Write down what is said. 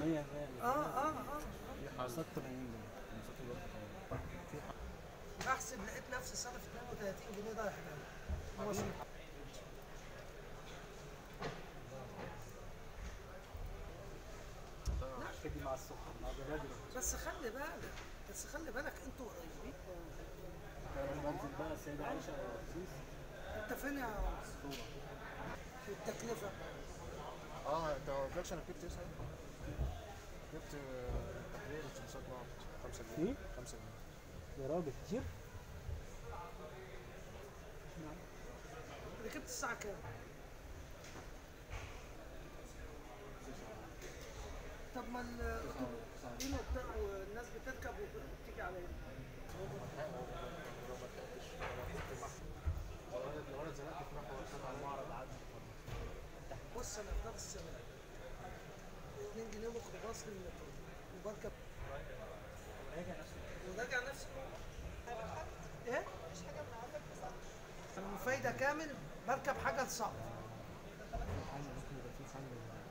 هي هي اه اه اه حصلت العين دي حصلت الوقت في بحسب لقيت نفسي صرف 32 جنيه ده احنا مصر دي مع السكر مع بدري بس خلي بالك بس خلي بالك انتوا قريبين بنزل بقى السيدة عائشة ورمسيس انت فين يا عمر؟ والتكلفه اه انت ما قلتلكش انا جبت ايه ساعتها؟ جبت آه، تقريبا شمسات بعض 5 جنيه ايه؟ 5 جنيه يا راجل كتير ركبت الساعه كام؟ طب ما الاتوبيس والناس بتركب وبتيجي على ايه؟ لو انا اتزنقت في محور كان على المعرض عادي بص انا في نفس السنه 2 جنيه ميكروباص للمترو وبركب وراجع نفس ايه؟ مش حاجه من عندك المفايده كامل بركب حاجه صعبه حل ممكن يبقى في حل